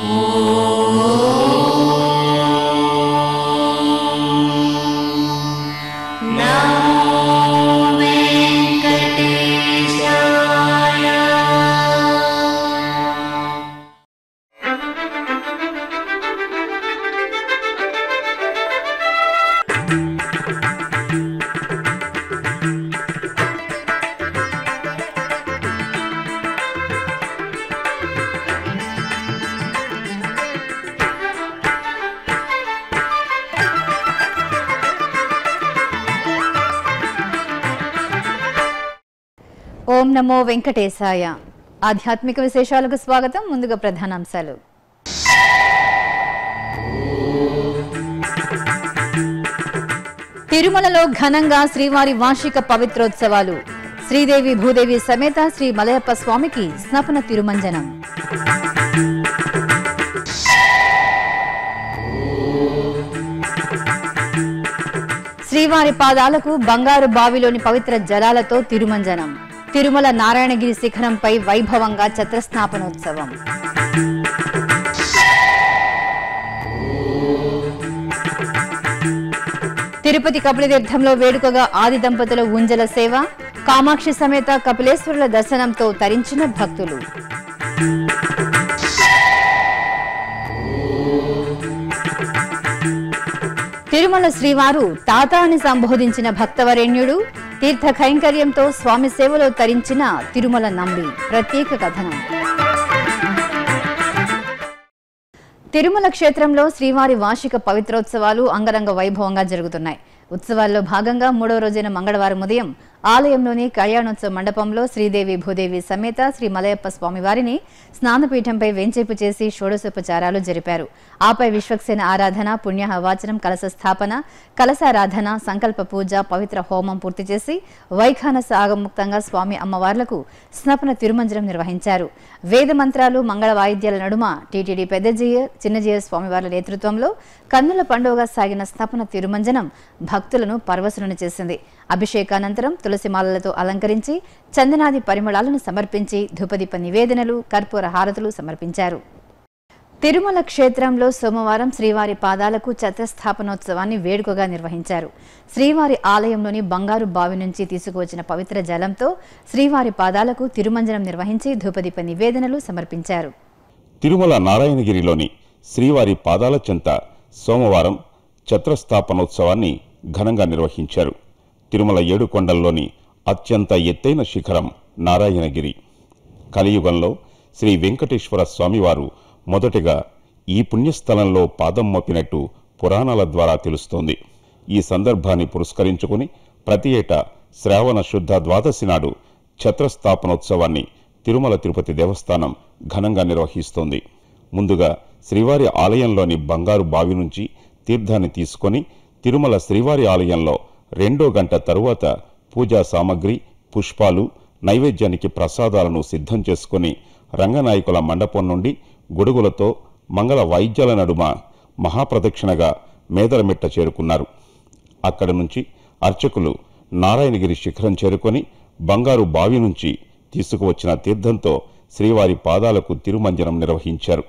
ఓం నమో వెంకటేశాయ ఆధ్యాత్మిక విశేషాలకు స్వాగతం ముందుగా ప్రధానాంశాలు తిరుమలలో ఘనంగా శ్రీవారి వార్షిక పవిత్రోత్సవాలు శ్రీదేవి భూదేవి సమేత శ్రీ మలయప్ప స్వామికి స్నపన తిరుమంజనం శ్రీవారి పాదాలకు బంగారు బావిలోని పవిత్ర జలాలతో తిరుమంజనం తిరుమల నారాయణగిరి శిఖరంపై వైభవంగా ఛత్రస్థాపనోత్సవం తిరుపతి కపిలతీర్థంలో వేడుకగా ఆది దంపతుల ఉంజల సేవ కామాక్షి సమేత కపిలేశ్వరుల దర్శనంతో తరించిన భక్తులు తిరుమల శ్రీవారు తాత అని సంబోధించిన భక్తవరేణ్యుడు తీర్థ కైంకర్యంతో స్వామి సేవలో తరించిన తిరుమల నంబి ప్రత్యేక కథనం తిరుమల క్షేత్రంలో శ్రీవారి వార్షిక పవిత్రోత్సవాలు అంగరంగ వైభవంగా జరుగుతున్నాయి ఉత్సవాల్లో భాగంగా మూడవ రోజైన మంగళవారం ఉదయం ఆలయంలోని కళ్యాణోత్సవ మండపంలో శ్రీదేవి భూదేవి సమేత శ్రీ మలయప్ప స్వామివారిని స్నానపీఠంపై వెంచేపు చేసి షోడశోపచారాలు జరిపారు ఆపై విశ్వక్సేన ఆరాధన పుణ్యహవాచనం కలశ స్థాపన కలశారాధన సంకల్ప పూజ పవిత్ర హోమం పూర్తి చేసి వైఖానస ఆగముక్తంగా స్వామి అమ్మవార్లకు స్నపన తిరుమంజనం నిర్వహించారు వేద మంత్రాలు మంగళ వాయిద్యాల నడుమ టీటీడీ పెద్దజీయ చిన్నజీయ స్వామివార్ల నేతృత్వంలో కన్నుల పండుగగా సాగిన స్నపన తిరుమంజనం భక్తులను పరవశులను చేసింది అభిషేకానంతరం తులసిమాలలతో అలంకరించి చందనాది పరిమళాలను సమర్పించి ధూపదీప నివేదనలు కర్పూర హారతులు సమర్పించారు తిరుమల క్షేత్రంలో సోమవారం శ్రీవారి పాదాలకు ఛత్రస్థాపనోత్సవాన్ని వేడుకగా నిర్వహించారు శ్రీవారి ఆలయంలోని బంగారు బావి నుంచి తీసుకువచ్చిన పవిత్ర జలంతో శ్రీవారి పాదాలకు తిరుమంజనం నిర్వహించి ధూపదీప నివేదనలు సమర్పించారు తిరుమల నారాయణగిరిలోని శ్రీవారి పాదాల చెంత సోమవారం ఛత్రస్థాపనోత్సవాన్ని ఘనంగా నిర్వహించారు తిరుమల ఏడుకొండల్లోని అత్యంత ఎత్తైన శిఖరం నారాయణగిరి కలియుగంలో శ్రీ వెంకటేశ్వర స్వామివారు మొదటగా ఈ పుణ్యస్థలంలో పాదం మోపినట్టు పురాణాల ద్వారా తెలుస్తోంది ఈ సందర్భాన్ని పురస్కరించుకుని ప్రతి ఏటా శ్రావణ శుద్ధ ద్వాదశి నాడు ఛత్రస్థాపనోత్సవాన్ని తిరుమల తిరుపతి దేవస్థానం ఘనంగా నిర్వహిస్తోంది ముందుగా శ్రీవారి ఆలయంలోని బంగారు బావి నుంచి తీర్థాన్ని తీసుకొని తిరుమల శ్రీవారి ఆలయంలో రెండో గంట తరువాత పూజా సామగ్రి పుష్పాలు నైవేద్యానికి ప్రసాదాలను సిద్ధం చేసుకుని రంగనాయకుల మండపం నుండి గొడుగులతో మంగళ వాయిద్యాల నడుమ మహాప్రదక్షిణగా మేదరమిట్ట చేరుకున్నారు అక్కడి నుంచి అర్చకులు నారాయణగిరి శిఖరం చేరుకొని బంగారు బావి నుంచి తీసుకువచ్చిన తీర్థంతో శ్రీవారి పాదాలకు తిరుమంజనం నిర్వహించారు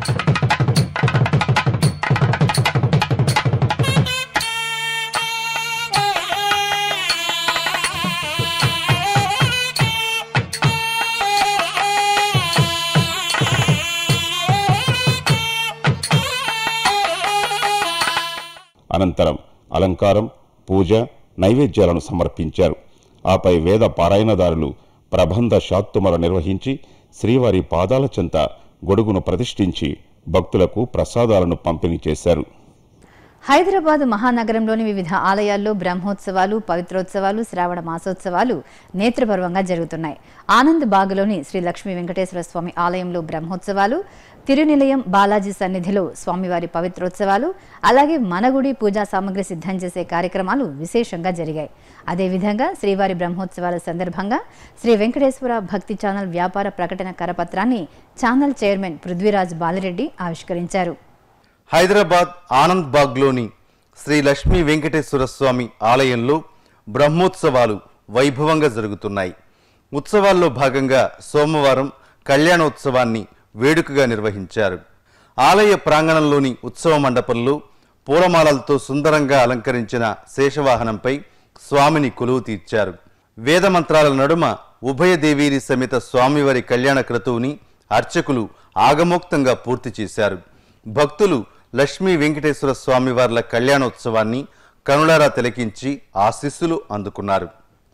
అనంతరం అలంకారం పూజ నైవేద్యాలను సమర్పించారు ఆపై వేద పారాయణదారులు ప్రబంధ శాత్తుమల నిర్వహించి శ్రీవారి పాదాల చెంత గొడుగును ప్రతిష్ఠించి భక్తులకు ప్రసాదాలను పంపిణీ చేశారు హైదరాబాద్ మహానగరంలోని వివిధ ఆలయాల్లో బ్రహ్మోత్సవాలు పవిత్రోత్సవాలు శ్రావణ మాసోత్సవాలు నేత్రపర్వంగా జరుగుతున్నాయి ఆనంద్ బాగ్లోని శ్రీ లక్ష్మీ వెంకటేశ్వర స్వామి ఆలయంలో బ్రహ్మోత్సవాలు తిరునిలయం బాలాజీ సన్నిధిలో స్వామివారి పవిత్రోత్సవాలు అలాగే మనగుడి పూజా సామగ్రి సిద్ధం చేసే కార్యక్రమాలు విశేషంగా జరిగాయి అదేవిధంగా శ్రీవారి బ్రహ్మోత్సవాల సందర్భంగా శ్రీ వెంకటేశ్వర భక్తి ఛానల్ వ్యాపార ప్రకటన కరపత్రాన్ని ఛానల్ చైర్మన్ పృథ్వీరాజ్ బాలిరెడ్డి ఆవిష్కరించారు హైదరాబాద్ ఆనంద్ బాగ్లోని శ్రీ లక్ష్మీ వెంకటేశ్వర స్వామి ఆలయంలో బ్రహ్మోత్సవాలు వైభవంగా జరుగుతున్నాయి ఉత్సవాల్లో భాగంగా సోమవారం కళ్యాణోత్సవాన్ని వేడుకగా నిర్వహించారు ఆలయ ప్రాంగణంలోని ఉత్సవ మండపంలో పూలమాలలతో సుందరంగా అలంకరించిన శేషవాహనంపై స్వామిని కొలువు తీర్చారు వేదమంత్రాల నడుమ ఉభయ దేవీరి సమేత స్వామివారి కళ్యాణ క్రతువుని అర్చకులు ఆగమోక్తంగా పూర్తి చేశారు భక్తులు లక్ష్మీ వెంకటేశ్వర స్వామివార్ల కళ్యాణోత్సవాన్ని కనులారా తిలకించి ఆశీస్సులు అందుకున్నారు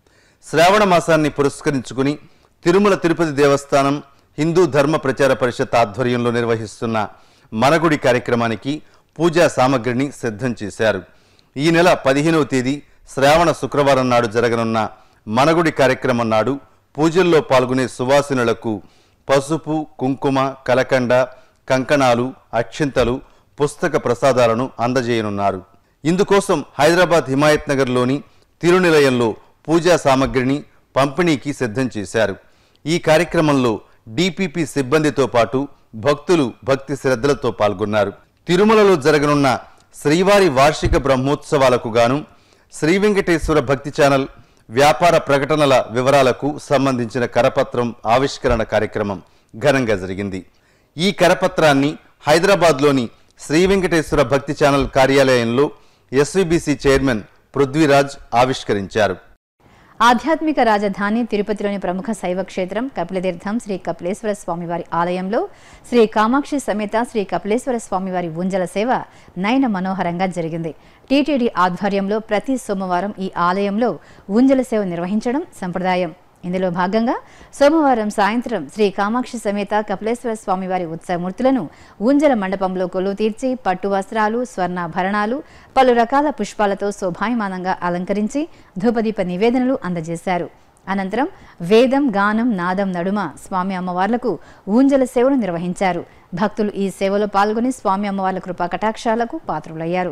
శ్రావణ మాసాన్ని పురస్కరించుకుని తిరుమల తిరుపతి దేవస్థానం హిందూ ధర్మ ప్రచార పరిషత్ ఆధ్వర్యంలో నిర్వహిస్తున్న మనగుడి కార్యక్రమానికి పూజా సామగ్రిని సిద్ధం చేశారు ఈ నెల పదిహేనవ తేదీ శ్రావణ శుక్రవారం నాడు జరగనున్న మనగుడి కార్యక్రమం నాడు పూజల్లో పాల్గొనే సువాసినులకు పసుపు కుంకుమ కలకండ కంకణాలు అక్షింతలు పుస్తక ప్రసాదాలను అందజేయనున్నారు ఇందుకోసం హైదరాబాద్ హిమాయత్ నగర్లోని తిరునిలయంలో పూజా సామగ్రిని పంపిణీకి సిద్ధం చేశారు ఈ కార్యక్రమంలో డిపిపి సిబ్బందితో పాటు భక్తులు భక్తి శ్రద్ధలతో పాల్గొన్నారు తిరుమలలో జరగనున్న శ్రీవారి వార్షిక బ్రహ్మోత్సవాలకు గాను శ్రీ వెంకటేశ్వర భక్తి ఛానల్ వ్యాపార ప్రకటనల వివరాలకు సంబంధించిన కరపత్రం ఆవిష్కరణ కార్యక్రమం ఘనంగా జరిగింది ఈ కరపత్రాన్ని హైదరాబాద్లోని శ్రీ వెంకటేశ్వర భక్తి ఛానల్ కార్యాలయంలో ఎస్వీబీసీ చైర్మన్ పృథ్వీరాజ్ ఆవిష్కరించారు ఆధ్యాత్మిక రాజధాని తిరుపతిలోని ప్రముఖ శైవ క్షేత్రం కపిలతీర్థం శ్రీ కపిలేశ్వర స్వామివారి ఆలయంలో శ్రీ కామాక్షి సమేత శ్రీ కపిలేశ్వర స్వామివారి ఊంజల సేవ నయన మనోహరంగా జరిగింది టీటీడీ ఆధ్వర్యంలో ప్రతి సోమవారం ఈ ఆలయంలో ఊంజల సేవ నిర్వహించడం సంప్రదాయం ఇందులో భాగంగా సోమవారం సాయంత్రం శ్రీ కామాక్షి సమేత కపిలేశ్వర స్వామివారి ఉత్సవమూర్తులను ఊంజల మండపంలో కొలువు తీర్చి పట్టు వస్త్రాలు స్వర్ణాభరణాలు పలు రకాల పుష్పాలతో శోభాయమానంగా అలంకరించి ధూపదీప నివేదనలు అందజేశారు అనంతరం వేదం గానం నాదం నడుమ స్వామి అమ్మవార్లకు ఊంజల సేవను నిర్వహించారు భక్తులు ఈ సేవలో పాల్గొని స్వామి అమ్మవార్ల కృపా కటాక్షాలకు పాత్రులయ్యారు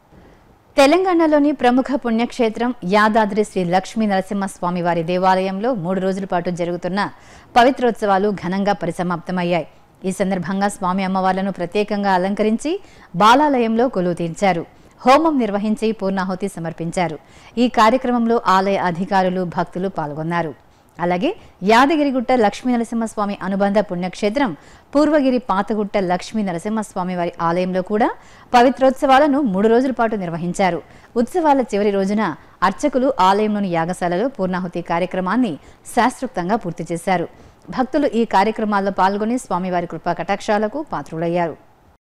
తెలంగాణలోని ప్రముఖ పుణ్యక్షేత్రం యాదాద్రి శ్రీ లక్ష్మీ నరసింహస్వామి వారి దేవాలయంలో మూడు రోజుల పాటు జరుగుతున్న పవిత్రోత్సవాలు ఘనంగా పరిసమాప్తమయ్యాయి ఈ సందర్భంగా స్వామి అమ్మవార్లను ప్రత్యేకంగా అలంకరించి బాలాలయంలో కొలువు తీర్చారు హోమం నిర్వహించి పూర్ణాహుతి సమర్పించారు ఈ కార్యక్రమంలో ఆలయ అధికారులు భక్తులు పాల్గొన్నారు అలాగే యాదగిరిగుట్ట లక్ష్మీ నరసింహస్వామి అనుబంధ పుణ్యక్షేత్రం పూర్వగిరి పాతగుట్ట లక్ష్మీ నరసింహస్వామి వారి ఆలయంలో కూడా పవిత్రోత్సవాలను మూడు రోజుల పాటు నిర్వహించారు ఉత్సవాల చివరి రోజున అర్చకులు ఆలయంలోని యాగశాలలో పూర్ణాహుతి కార్యక్రమాన్ని శాస్త్రోక్తంగా పూర్తి చేశారు భక్తులు ఈ కార్యక్రమాల్లో పాల్గొని స్వామివారి కృపా కటాక్షాలకు పాత్రులయ్యారు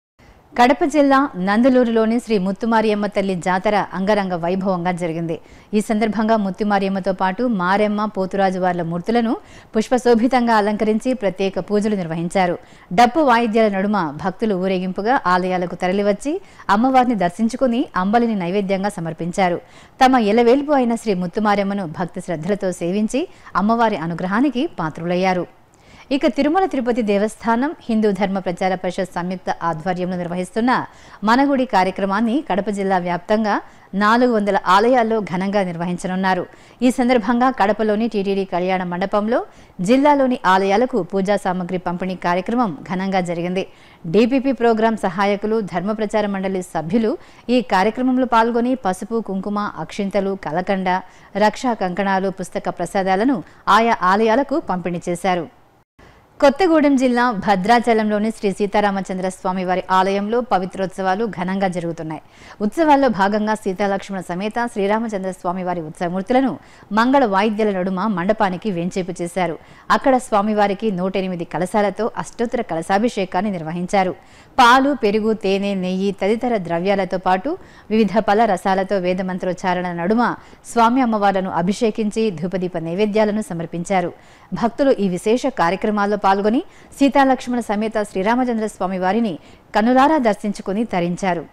కడప జిల్లా నందలూరులోని శ్రీ ముత్తుమారియమ్మ తల్లి జాతర అంగరంగ వైభవంగా జరిగింది ఈ సందర్భంగా ముత్తుమారియమ్మతో పాటు మారెమ్మ పోతురాజు వార్ల మూర్తులను పుష్పశోభితంగా అలంకరించి ప్రత్యేక పూజలు నిర్వహించారు డప్పు వాయిద్యాల నడుమ భక్తులు ఊరేగింపుగా ఆలయాలకు తరలివచ్చి అమ్మవారిని దర్శించుకుని అంబలిని నైవేద్యంగా సమర్పించారు తమ ఎలవేల్పు అయిన శ్రీ ముత్తుమారెమ్మను భక్తి శ్రద్ధలతో సేవించి అమ్మవారి అనుగ్రహానికి పాత్రులయ్యారు ఇక తిరుమల తిరుపతి దేవస్థానం హిందూ ధర్మ ప్రచార పరిషత్ సంయుక్త ఆధ్వర్యంలో నిర్వహిస్తున్న మనగుడి కార్యక్రమాన్ని కడప జిల్లా వ్యాప్తంగా నాలుగు వందల ఆలయాల్లో ఘనంగా నిర్వహించనున్నారు ఈ సందర్భంగా కడపలోని టీటీడీ కళ్యాణ మండపంలో జిల్లాలోని ఆలయాలకు పూజా సామగ్రి పంపిణీ కార్యక్రమం ఘనంగా జరిగింది డీపీపీ ప్రోగ్రాం సహాయకులు ధర్మ ప్రచార మండలి సభ్యులు ఈ కార్యక్రమంలో పాల్గొని పసుపు కుంకుమ అక్షింతలు కలకండ రక్షా కంకణాలు పుస్తక ప్రసాదాలను ఆయా ఆలయాలకు పంపిణీ చేశారు కొత్తగూడెం జిల్లా భద్రాచలంలోని శ్రీ సీతారామచంద్ర స్వామి వారి ఆలయంలో పవిత్రోత్సవాలు ఘనంగా జరుగుతున్నాయి ఉత్సవాల్లో భాగంగా సీతాలక్ష్మణ సమేత శ్రీరామచంద్ర స్వామి వారి ఉత్సవమూర్తులను మంగళ వాయిద్యాల నడుమ మండపానికి వెంచేపు చేశారు అక్కడ స్వామివారికి నూట ఎనిమిది కలశాలతో అష్టోత్తర కలశాభిషేకాన్ని నిర్వహించారు పాలు పెరుగు తేనె నెయ్యి తదితర ద్రవ్యాలతో పాటు వివిధ పల రసాలతో వేదమంత్రోచ్చారణ నడుమ స్వామి అమ్మవార్లను అభిషేకించి ధూపదీప నైవేద్యాలను సమర్పించారు భక్తులు ఈ విశేష కార్యక్రమాల్లో పాల్గొని సీతాలక్ష్మణ సమేత శ్రీరామచంద్ర స్వామి వారిని కనులారా దర్శించుకుని తరించారు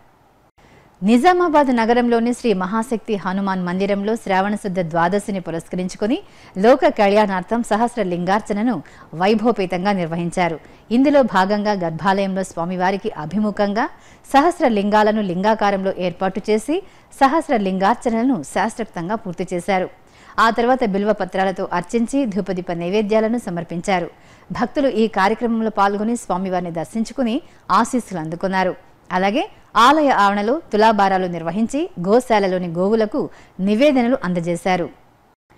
నిజామాబాద్ నగరంలోని శ్రీ మహాశక్తి హనుమాన్ మందిరంలో శ్రావణ శుద్ధ ద్వాదశిని పురస్కరించుకుని లోక కళ్యాణార్థం సహస్ర లింగార్చనను వైభవపేతంగా నిర్వహించారు ఇందులో భాగంగా గర్భాలయంలో స్వామివారికి అభిముఖంగా సహస్ర లింగాలను లింగాకారంలో ఏర్పాటు చేసి సహస్ర లింగార్చనలను శాస్త్రోక్తంగా పూర్తి చేశారు ఆ తర్వాత బిల్వ పత్రాలతో అర్చించి ధూపదీప నైవేద్యాలను సమర్పించారు భక్తులు ఈ కార్యక్రమంలో పాల్గొని స్వామివారిని దర్శించుకుని ఆశీస్సులు అందుకున్నారు అలాగే ఆలయ ఆవరణలో తులాభారాలు నిర్వహించి గోశాలలోని గోవులకు నివేదనలు అందజేశారు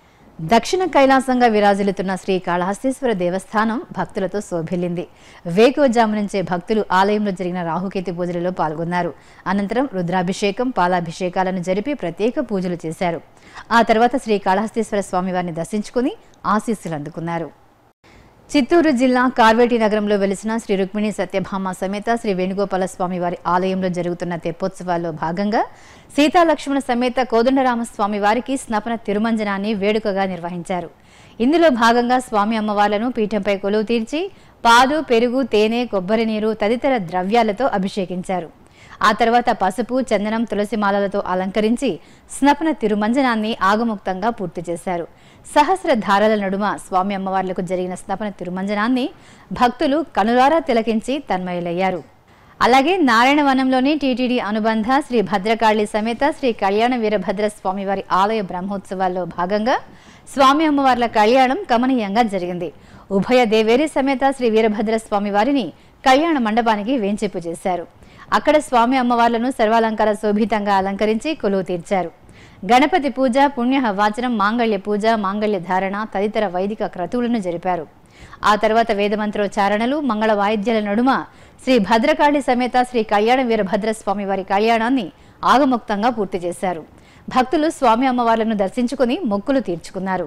దక్షిణ కైలాసంగా విరాజిల్లుతున్న శ్రీ కాళహస్తీశ్వర దేవస్థానం భక్తులతో శోభిల్లింది వేకువజాము నుంచే భక్తులు ఆలయంలో జరిగిన రాహుకేతు పూజలలో పాల్గొన్నారు అనంతరం రుద్రాభిషేకం పాలాభిషేకాలను జరిపి ప్రత్యేక పూజలు చేశారు ఆ తర్వాత శ్రీ కాళహస్తీశ్వర స్వామివారిని దర్శించుకుని ఆశీస్సులు అందుకున్నారు చిత్తూరు జిల్లా కార్వేటి నగరంలో వెలిసిన శ్రీ రుక్మిణి సత్యభామ సమేత శ్రీ వేణుగోపాల స్వామి వారి ఆలయంలో జరుగుతున్న తెప్పోత్సవాల్లో భాగంగా సీతాలక్ష్మణ సమేత కోదండరామ స్వామి వారికి స్నపన తిరుమంజనాన్ని వేడుకగా నిర్వహించారు ఇందులో భాగంగా స్వామి అమ్మవార్లను పీఠంపై కొలువు తీర్చి పాలు పెరుగు తేనె కొబ్బరి నీరు తదితర ద్రవ్యాలతో అభిషేకించారు ఆ తర్వాత పసుపు చందనం తులసి మాలలతో అలంకరించి స్నపన తిరుమంజనాన్ని ఆగముక్తంగా పూర్తి చేశారు సహస్ర ధారల నడుమ స్వామి అమ్మవార్లకు జరిగిన స్నపన తిరుమంజనాన్ని భక్తులు కనులారా తిలకించి తన్మయులయ్యారు అలాగే నారాయణవనంలోని టీటీడీ అనుబంధ శ్రీ భద్రకాళి సమేత శ్రీ కళ్యాణ వీరభద్ర స్వామివారి ఆలయ బ్రహ్మోత్సవాల్లో భాగంగా స్వామి అమ్మవార్ల కళ్యాణం కమనీయంగా జరిగింది ఉభయ దేవేరి సమేత శ్రీ వీరభద్ర స్వామి వారిని కళ్యాణ మండపానికి వేంచేపు చేశారు అక్కడ స్వామి అమ్మవార్లను సర్వాలంకార శోభితంగా అలంకరించి కొలువు తీర్చారు గణపతి పూజ పుణ్య వాచనం మాంగళ్య పూజ మాంగళ్య ధారణ తదితర వైదిక క్రతువులను జరిపారు ఆ తర్వాత వేదమంత్రోచ్చారణలు మంగళ వాయిద్యాల నడుమ శ్రీ భద్రకాళి సమేత శ్రీ కళ్యాణ వీరభద్ర స్వామి వారి కళ్యాణాన్ని ఆగముక్తంగా పూర్తి చేశారు భక్తులు స్వామి అమ్మవార్లను దర్శించుకుని మొక్కులు తీర్చుకున్నారు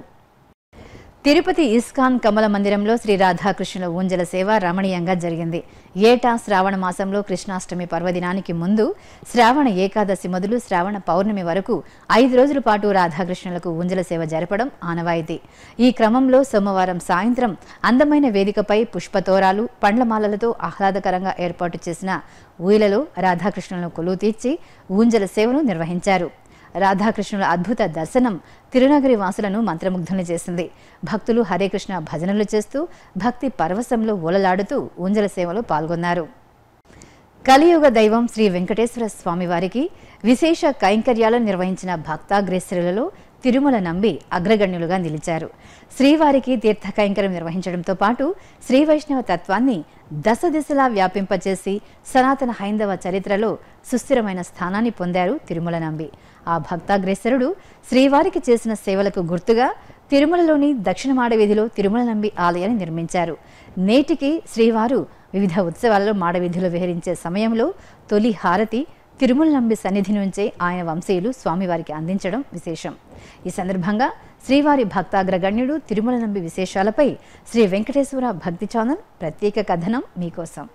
తిరుపతి ఇస్కాన్ కమల మందిరంలో శ్రీ రాధాకృష్ణుల ఊంజల సేవ రమణీయంగా జరిగింది ఏటా శ్రావణ మాసంలో కృష్ణాష్టమి పర్వదినానికి ముందు శ్రావణ ఏకాదశి మొదలు శ్రావణ పౌర్ణమి వరకు ఐదు రోజుల పాటు రాధాకృష్ణులకు ఊంజల సేవ జరపడం ఆనవాయితీ ఈ క్రమంలో సోమవారం సాయంత్రం అందమైన వేదికపై పుష్పతోరాలు పండ్లమాలలతో ఆహ్లాదకరంగా ఏర్పాటు చేసిన ఊయలలో రాధాకృష్ణులను కొలువు తీర్చి ఊంజల సేవను నిర్వహించారు రాధాకృష్ణుల అద్భుత దర్శనం తిరునగరి వాసులను మంత్రముగ్ధులు చేసింది భక్తులు హరే కృష్ణ భజనలు చేస్తూ భక్తి పరవశంలో ఓలలాడుతూ ఊంజల సేవలో పాల్గొన్నారు కలియుగ దైవం శ్రీ వెంకటేశ్వర స్వామివారికి విశేష కైంకర్యాలను నిర్వహించిన భక్తాగ్రేసరులలో తిరుమల నంబి అగ్రగణ్యులుగా నిలిచారు శ్రీవారికి తీర్థ కైంకర్యం నిర్వహించడంతో పాటు శ్రీ వైష్ణవ తత్వాన్ని దశ దిశలా వ్యాపింపచేసి సనాతన హైందవ చరిత్రలో సుస్థిరమైన స్థానాన్ని పొందారు తిరుమల నంబి ఆ భక్తాగ్రేసరుడు శ్రీవారికి చేసిన సేవలకు గుర్తుగా తిరుమలలోని దక్షిణ మాడవీధిలో తిరుమల నంబి ఆలయాన్ని నిర్మించారు నేటికి శ్రీవారు వివిధ ఉత్సవాలలో మాడవీధిలో విహరించే సమయంలో తొలి హారతి తిరుమల నంబి సన్నిధి నుంచే ఆయన వంశీయులు స్వామివారికి అందించడం విశేషం ఈ సందర్భంగా శ్రీవారి భక్తాగ్రగణ్యుడు తిరుమల నంబి విశేషాలపై శ్రీ వెంకటేశ్వర భక్తి ఛానల్ ప్రత్యేక కథనం మీకోసం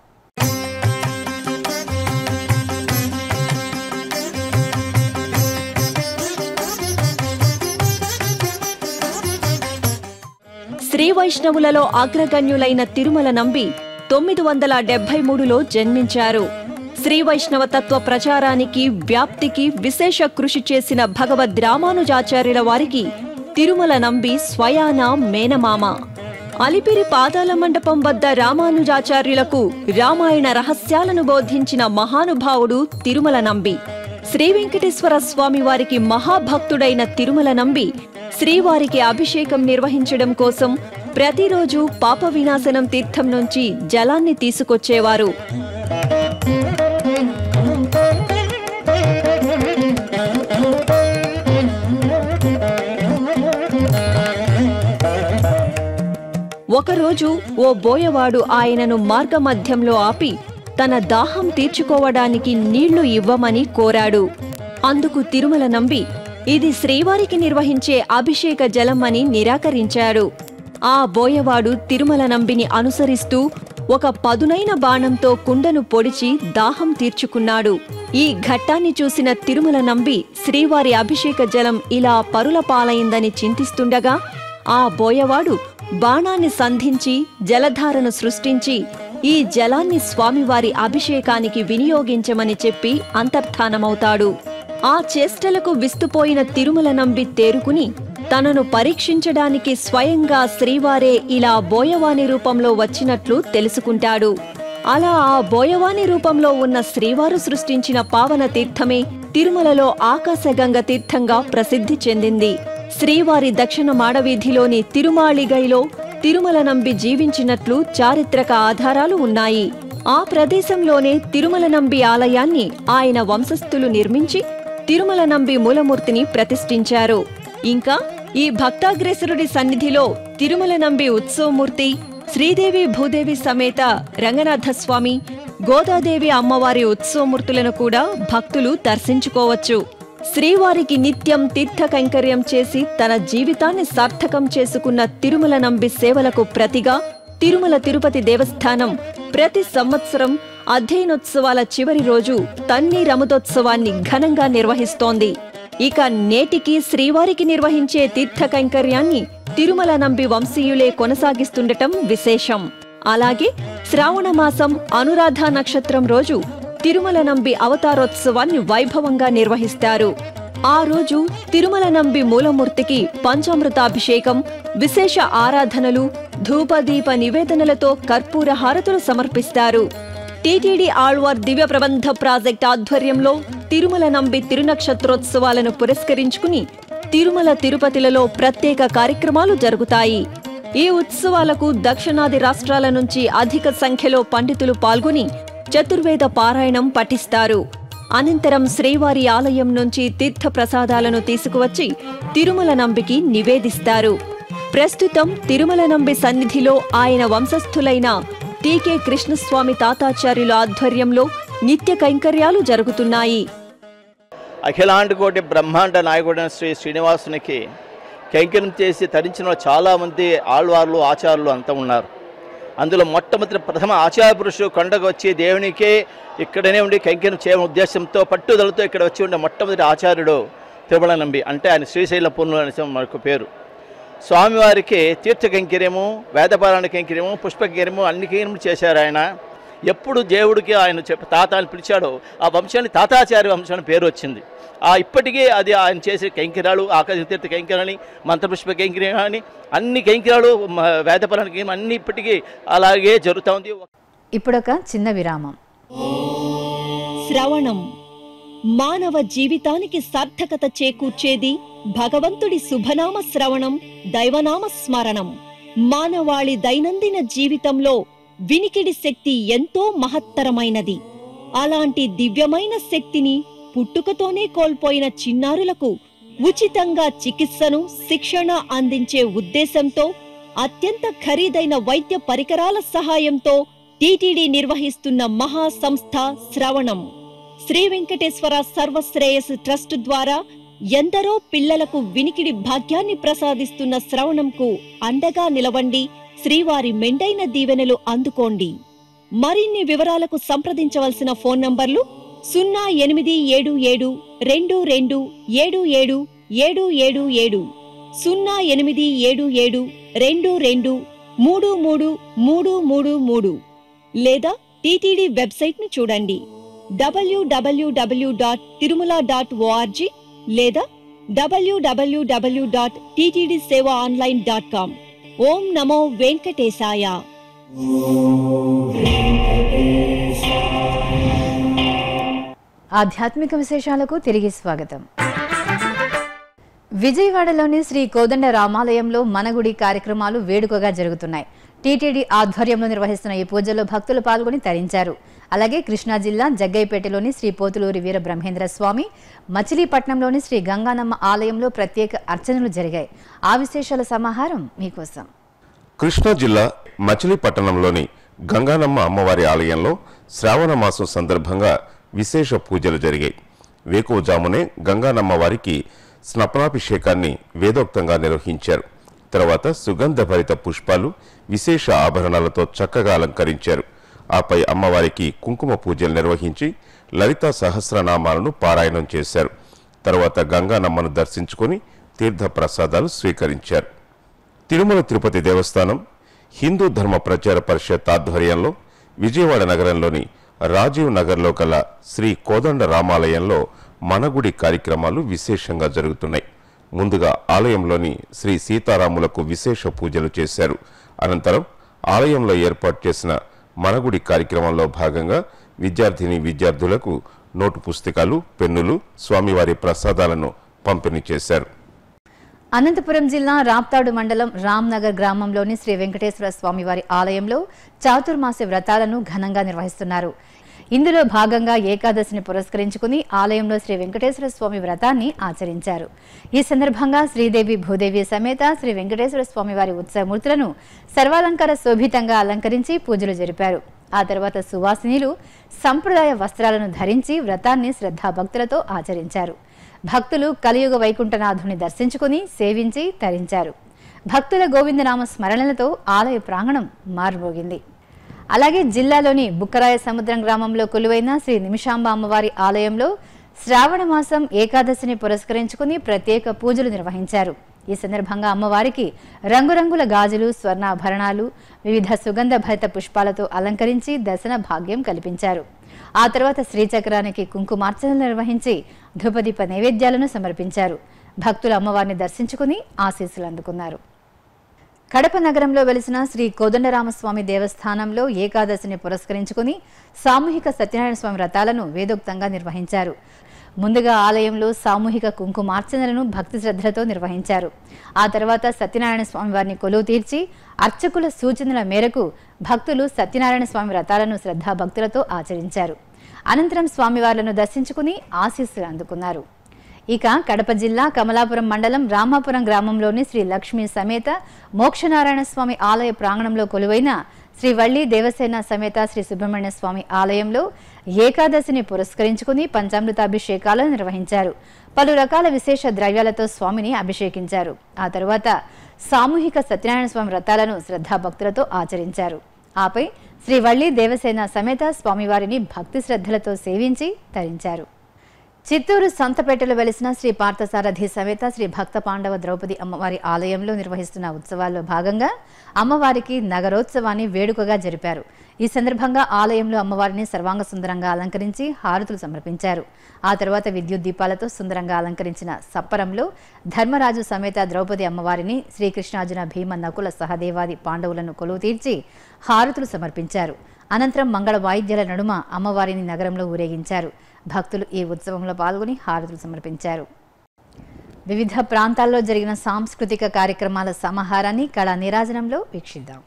శ్రీ వైష్ణవులలో అగ్రగణ్యులైన తిరుమల నంబి తొమ్మిది వందల డెబ్బై మూడులో జన్మించారు శ్రీ వైష్ణవ తత్వ ప్రచారానికి వ్యాప్తికి విశేష కృషి చేసిన భగవద్ రామానుజాచార్యుల వారికి తిరుమల నంబి స్వయాన మేనమామ అలిపిరి పాదాల మండపం వద్ద రామానుజాచార్యులకు రామాయణ రహస్యాలను బోధించిన మహానుభావుడు తిరుమల నంబి శ్రీ వెంకటేశ్వర స్వామి వారికి మహాభక్తుడైన తిరుమల నంబి శ్రీవారికి అభిషేకం నిర్వహించడం కోసం ప్రతిరోజు పాప వినాశనం తీర్థం నుంచి జలాన్ని తీసుకొచ్చేవారు ఒకరోజు ఓ బోయవాడు ఆయనను మార్గమధ్యంలో ఆపి తన దాహం తీర్చుకోవడానికి నీళ్లు ఇవ్వమని కోరాడు అందుకు తిరుమల నంబి ఇది శ్రీవారికి నిర్వహించే అభిషేక జలం అని నిరాకరించాడు ఆ బోయవాడు తిరుమల నంబిని అనుసరిస్తూ ఒక పదునైన బాణంతో కుండను పొడిచి దాహం తీర్చుకున్నాడు ఈ ఘట్టాన్ని చూసిన తిరుమల నంబి శ్రీవారి అభిషేక జలం ఇలా పరుల పాలైందని చింతిస్తుండగా ఆ బోయవాడు బాణాన్ని సంధించి జలధారను సృష్టించి ఈ జలాన్ని స్వామివారి అభిషేకానికి వినియోగించమని చెప్పి అంతర్ధానమవుతాడు ఆ చేష్టలకు విస్తుపోయిన తిరుమల నంబి తేరుకుని తనను పరీక్షించడానికి స్వయంగా శ్రీవారే ఇలా బోయవాని రూపంలో వచ్చినట్లు తెలుసుకుంటాడు అలా ఆ బోయవాని రూపంలో ఉన్న శ్రీవారు సృష్టించిన పావన తీర్థమే తిరుమలలో ఆకాశగంగ తీర్థంగా ప్రసిద్ధి చెందింది శ్రీవారి దక్షిణ మాడవీధిలోని తిరుమాళిగైలో తిరుమల నంబి జీవించినట్లు చారిత్రక ఆధారాలు ఉన్నాయి ఆ ప్రదేశంలోనే తిరుమల నంబి ఆలయాన్ని ఆయన వంశస్థులు నిర్మించి తిరుమల నంబి మూలమూర్తిని ప్రతిష్ఠించారు ఇంకా ఈ భక్తాగ్రేసరుడి సన్నిధిలో తిరుమల నంబి ఉత్సవమూర్తి శ్రీదేవి భూదేవి సమేత రంగనాథస్వామి గోదాదేవి అమ్మవారి ఉత్సవమూర్తులను కూడా భక్తులు దర్శించుకోవచ్చు శ్రీవారికి నిత్యం తీర్థ కైంకర్యం చేసి తన జీవితాన్ని సార్థకం చేసుకున్న తిరుమల నంబి సేవలకు ప్రతిగా తిరుమల తిరుపతి దేవస్థానం ప్రతి సంవత్సరం అధ్యయనోత్సవాల చివరి రోజు తన్ని రమదోత్సవాన్ని ఘనంగా నిర్వహిస్తోంది ఇక నేటికి శ్రీవారికి నిర్వహించే తీర్థ కైంకర్యాన్ని తిరుమల నంబి వంశీయులే కొనసాగిస్తుండటం విశేషం అలాగే శ్రావణ మాసం అనురాధ నక్షత్రం రోజు తిరుమల నంబి అవతారోత్సవాన్ని వైభవంగా నిర్వహిస్తారు ఆ రోజు తిరుమల నంబి మూలమూర్తికి పంచామృతాభిషేకం విశేష ఆరాధనలు ధూపదీప నివేదనలతో కర్పూర హారతులు సమర్పిస్తారు టీటీడీ ఆళ్వార్ దివ్య ప్రబంధ ప్రాజెక్ట్ ఆధ్వర్యంలో తిరుమల నంబి తిరునక్షత్రోత్సవాలను పురస్కరించుకుని తిరుమల తిరుపతిలలో ప్రత్యేక కార్యక్రమాలు జరుగుతాయి ఈ ఉత్సవాలకు దక్షిణాది రాష్ట్రాల నుంచి అధిక సంఖ్యలో పండితులు పాల్గొని చతుర్వేద పారాయణం పఠిస్తారు అనంతరం శ్రీవారి ఆలయం నుంచి తీర్థ ప్రసాదాలను తీసుకువచ్చి తిరుమల నంబికి నివేదిస్తారు ప్రస్తుతం తిరుమల నంబి సన్నిధిలో ఆయన వంశస్థులైన టీకే కృష్ణస్వామి తాతాచార్యుల ఆధ్వర్యంలో నిత్య కైంకర్యాలు జరుగుతున్నాయి అఖిలాండ కోటి బ్రహ్మాండ నాయకుడైన శ్రీ శ్రీనివాసునికి కైంకర్యం చేసి తరించిన చాలామంది ఆళ్వార్లు ఆచార్యులు అంతా ఉన్నారు అందులో మొట్టమొదటి ప్రథమ ఆచార్య పురుషుడు కొండకు వచ్చి దేవునికే ఇక్కడనే ఉండి కైంకర్యం చేయడం ఉద్దేశంతో పట్టుదలతో ఇక్కడ వచ్చి ఉండే మొట్టమొదటి ఆచార్యుడు తిరుమల నంబి అంటే ఆయన శ్రీశైల పూర్ణులు అనేసి మనకు పేరు స్వామివారికి తీర్థ కైంకర్యము వేదపారాయణ కైంకర్యము పుష్ప కైంకర్యము అన్ని కైంకర్యములు చేశారు ఆయన ఎప్పుడు దేవుడికి ఆయన చెప్పి తాత అని పిలిచాడో ఆ వంశాన్ని తాతాచార్య వంశం అని పేరు వచ్చింది ఆ ఇప్పటికీ అది ఆయన చేసే కైంకర్యాలు ఆకాశ తీర్థ కైంకర్యాలని మంత్రపుష్ప కైంకర్యం అని అన్ని కైంకర్యాలు మ- వేదపారాయణ కైంకర్యం అన్ని ఇప్పటికీ అలాగే జరుగుతూ ఉంది ఇప్పుడొక చిన్న విరామం శ్రవణం మానవ జీవితానికి సార్థకత చేకూర్చేది భగవంతుడి శుభనామ శ్రవణం దైవనామ స్మరణం మానవాళి దైనందిన జీవితంలో వినికిడి శక్తి ఎంతో మహత్తరమైనది అలాంటి దివ్యమైన శక్తిని పుట్టుకతోనే కోల్పోయిన చిన్నారులకు ఉచితంగా చికిత్సను శిక్షణ అందించే ఉద్దేశంతో అత్యంత ఖరీదైన వైద్య పరికరాల సహాయంతో టీటీడీ నిర్వహిస్తున్న మహా సంస్థ శ్రవణం శ్రీ వెంకటేశ్వర సర్వశ్రేయస్ ట్రస్ట్ ద్వారా ఎందరో పిల్లలకు వినికిడి భాగ్యాన్ని ప్రసాదిస్తున్న శ్రవణంకు అండగా నిలవండి శ్రీవారి మెండైన దీవెనలు అందుకోండి మరిన్ని వివరాలకు సంప్రదించవలసిన ఫోన్ నంబర్లు సున్నా ఎనిమిది ఏడు ఏడు రెండు రెండు ఏడు ఏడు ఏడు ఏడు ఏడు సున్నా ఎనిమిది ఏడు ఏడు రెండు రెండు మూడు మూడు మూడు మూడు మూడు లేదా టీటీడీ వెబ్సైట్ ను చూడండి W W W dot Tirumala dot O R G లేదా W W W dot TTD Seva online dot com ఓం నమో వెంకటేశాయ ఆధ్యాత్మిక విశేషాలకు తిరిగి స్వాగతం విజయవాడలోని శ్రీ కోదండ రామాలయంలో మనగుడి కార్యక్రమాలు వేడుకగా జరుగుతున్నాయి టీటీడీ ఆధ్వర్యంలో నిర్వహిస్తున్న ఈ పూజలో భక్తులు పాల్గొని తరించారు అలాగే కృష్ణా జిల్లా జగ్గైపేటలోని శ్రీ పోతులూరి వీర బ్రహ్మేంద్ర స్వామి మచిలీపట్నంలోని శ్రీ గంగానమ్మ ఆలయంలో ప్రత్యేక అర్చనలు జరిగాయి ఆ విశేషాల సమాహారం మీకోసం కృష్ణా జిల్లా మచిలీపట్టణంలోని గంగానమ్మ అమ్మవారి ఆలయంలో శ్రావణ మాసం సందర్భంగా విశేష పూజలు జరిగాయి వేకువజామునే గంగానమ్మ వారికి స్నపనాభిషేకాన్ని వేదోక్తంగా నిర్వహించారు తర్వాత సుగంధ భరిత పుష్పాలు విశేష ఆభరణాలతో చక్కగా అలంకరించారు ఆపై అమ్మవారికి కుంకుమ పూజలు నిర్వహించి లలితా సహస్రనామాలను పారాయణం చేశారు తర్వాత గంగానమ్మను దర్శించుకొని తీర్థ ప్రసాదాలు స్వీకరించారు తిరుమల తిరుపతి దేవస్థానం హిందూ ధర్మ ప్రచార పరిషత్ ఆధ్వర్యంలో విజయవాడ నగరంలోని రాజీవ్ నగర్లో గల శ్రీ కోదండ రామాలయంలో మనగుడి కార్యక్రమాలు విశేషంగా జరుగుతున్నాయి ముందుగా ఆలయంలోని శ్రీ సీతారాములకు విశేష పూజలు చేశారు అనంతరం ఆలయంలో ఏర్పాటు చేసిన మనగుడి కార్యక్రమంలో భాగంగా విద్యార్థిని విద్యార్థులకు నోటు పుస్తకాలు పెన్నులు స్వామివారి ప్రసాదాలను పంపిణీ చేశారు అనంతపురం జిల్లా రాప్తాడు మండలం రామ్నగర్ గ్రామంలోని శ్రీ వెంకటేశ్వర స్వామివారి ఆలయంలో చాతుర్మాస వ్రతాలను ఘనంగా నిర్వహిస్తున్నారు ఇందులో భాగంగా ఏకాదశిని పురస్కరించుకుని ఆలయంలో శ్రీ వెంకటేశ్వర స్వామి వ్రతాన్ని ఆచరించారు ఈ సందర్భంగా శ్రీదేవి భూదేవి సమేత శ్రీ వెంకటేశ్వర స్వామి వారి ఉత్సవమూర్తులను సర్వాలంకార శోభితంగా అలంకరించి పూజలు జరిపారు ఆ తర్వాత సువాసినిలు సంప్రదాయ వస్త్రాలను ధరించి వ్రతాన్ని శ్రద్ధాభక్తులతో ఆచరించారు భక్తులు కలియుగ వైకుంఠనాథుని దర్శించుకుని సేవించి తరించారు భక్తుల గోవిందనామ స్మరణలతో ఆలయ ప్రాంగణం మారుమోగింది అలాగే జిల్లాలోని బుక్కరాయ సముద్రం గ్రామంలో కొలువైన శ్రీ నిమిషాంబ అమ్మవారి ఆలయంలో శ్రావణ మాసం ఏకాదశిని పురస్కరించుకుని ప్రత్యేక పూజలు నిర్వహించారు ఈ సందర్భంగా అమ్మవారికి రంగురంగుల గాజులు స్వర్ణాభరణాలు వివిధ సుగంధ భరిత పుష్పాలతో అలంకరించి దర్శన భాగ్యం కల్పించారు ఆ తర్వాత శ్రీచక్రానికి కుంకుమార్చనలు నిర్వహించి ధూపదీప నైవేద్యాలను సమర్పించారు భక్తులు అమ్మవారిని దర్శించుకుని ఆశీస్సులు అందుకున్నారు కడప నగరంలో వెలిసిన శ్రీ కోదండరామస్వామి దేవస్థానంలో ఏకాదశిని పురస్కరించుకుని సామూహిక సత్యనారాయణ స్వామి వ్రతాలను వేదోక్తంగా నిర్వహించారు ముందుగా ఆలయంలో సామూహిక కుంకుమార్చనలను భక్తి శ్రద్ధలతో నిర్వహించారు ఆ తర్వాత సత్యనారాయణ స్వామి వారిని కొలువు తీర్చి అర్చకుల సూచనల మేరకు భక్తులు సత్యనారాయణ స్వామి వ్రతాలను శ్రద్ధాభక్తులతో ఆచరించారు అనంతరం స్వామివార్లను దర్శించుకుని ఆశీస్సులు అందుకున్నారు ఇక కడప జిల్లా కమలాపురం మండలం రామాపురం గ్రామంలోని శ్రీ లక్ష్మీ సమేత మోక్షనారాయణ స్వామి ఆలయ ప్రాంగణంలో కొలువైన శ్రీ వల్లి దేవసేన సమేత శ్రీ సుబ్రహ్మణ్య స్వామి ఆలయంలో ఏకాదశిని పురస్కరించుకుని పంచామృతాభిషేకాలను నిర్వహించారు పలు రకాల విశేష ద్రవ్యాలతో స్వామిని అభిషేకించారు ఆ తరువాత సామూహిక సత్యనారాయణ స్వామి వ్రతాలను శ్రద్ధాభక్తులతో ఆచరించారు ఆపై శ్రీ వల్లి దేవసేన సమేత స్వామివారిని భక్తి శ్రద్ధలతో సేవించి తరించారు చిత్తూరు సంతపేటలో వెలిసిన శ్రీ పార్థసారథి సమేత శ్రీ భక్త పాండవ ద్రౌపది అమ్మవారి ఆలయంలో నిర్వహిస్తున్న ఉత్సవాల్లో భాగంగా అమ్మవారికి నగరోత్సవాన్ని వేడుకగా జరిపారు ఈ సందర్భంగా ఆలయంలో అమ్మవారిని సర్వాంగ సుందరంగా అలంకరించి హారతులు సమర్పించారు ఆ తర్వాత విద్యుత్ దీపాలతో సుందరంగా అలంకరించిన సప్పరంలో ధర్మరాజు సమేత ద్రౌపది అమ్మవారిని శ్రీకృష్ణార్జున భీమ నకుల సహదేవాది పాండవులను కొలువు తీర్చి హారతులు సమర్పించారు అనంతరం మంగళ వాయిద్యాల నడుమ అమ్మవారిని నగరంలో ఊరేగించారు భక్తులు ఈ ఉత్సవంలో పాల్గొని హారతులు సమర్పించారు వివిధ ప్రాంతాల్లో జరిగిన సాంస్కృతిక కార్యక్రమాల సమాహారాన్ని కళా నీరాజనంలో వీక్షిద్దాం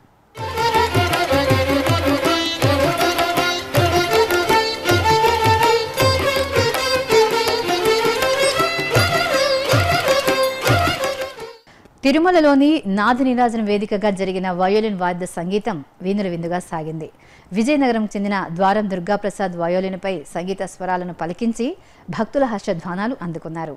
తిరుమలలోని నాద నీరాజన వేదికగా జరిగిన వయోలిన్ వాద్య సంగీతం వీణుల విందుగా సాగింది విజయనగరం చెందిన ద్వారం దుర్గాప్రసాద్ వయోలిన్పై సంగీత స్వరాలను పలికించి భక్తుల హర్షధ్వానాలు అందుకున్నారు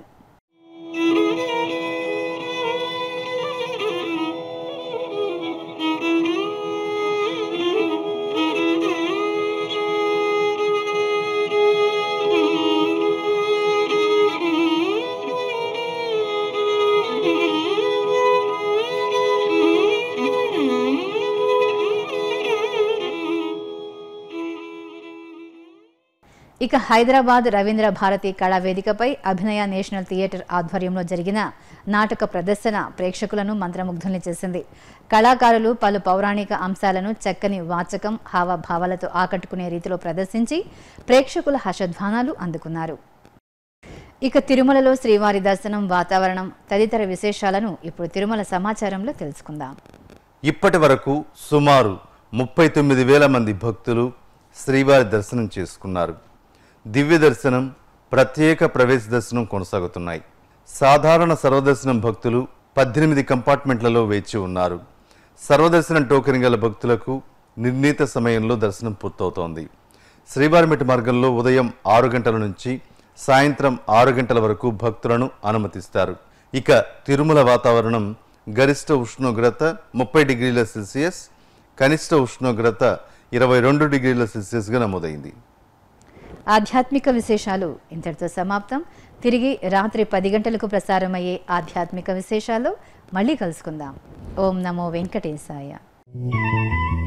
ఇక హైదరాబాద్ రవీంద్ర భారతి కళా వేదికపై అభినయ నేషనల్ థియేటర్ ఆధ్వర్యంలో జరిగిన నాటక ప్రదర్శన ప్రేక్షకులను మంత్రముగ్ధుల్ని చేసింది కళాకారులు పలు పౌరాణిక అంశాలను చక్కని వాచకం హావభావాలతో ఆకట్టుకునే రీతిలో ప్రదర్శించి ప్రేక్షకుల హర్షధ్వానాలు అందుకున్నారు ఇక తిరుమలలో శ్రీవారి దర్శనం వాతావరణం తదితర విశేషాలను ఇప్పుడు తిరుమల సమాచారంలో తెలుసుకుందాం ఇప్పటి వరకు సుమారు ముప్పై తొమ్మిది వేల మంది భక్తులు శ్రీవారి దర్శనం చేసుకున్నారు దివ్య దర్శనం ప్రత్యేక ప్రవేశ దర్శనం కొనసాగుతున్నాయి సాధారణ సర్వదర్శనం భక్తులు పద్దెనిమిది కంపార్ట్మెంట్లలో వేచి ఉన్నారు సర్వదర్శనం టోకెన్ గల భక్తులకు నిర్ణీత సమయంలో దర్శనం పూర్తవుతోంది శ్రీవారిమెట్టి మార్గంలో ఉదయం ఆరు గంటల నుంచి సాయంత్రం ఆరు గంటల వరకు భక్తులను అనుమతిస్తారు ఇక తిరుమల వాతావరణం గరిష్ట ఉష్ణోగ్రత ముప్పై డిగ్రీల సెల్సియస్ కనిష్ట ఉష్ణోగ్రత ఇరవై రెండు డిగ్రీల సెల్సియస్గా నమోదైంది ఆధ్యాత్మిక విశేషాలు ఇంతటితో సమాప్తం తిరిగి రాత్రి పది గంటలకు ప్రసారమయ్యే ఆధ్యాత్మిక విశేషాలు మళ్ళీ కలుసుకుందాం ఓం నమో వెంకటేశాయ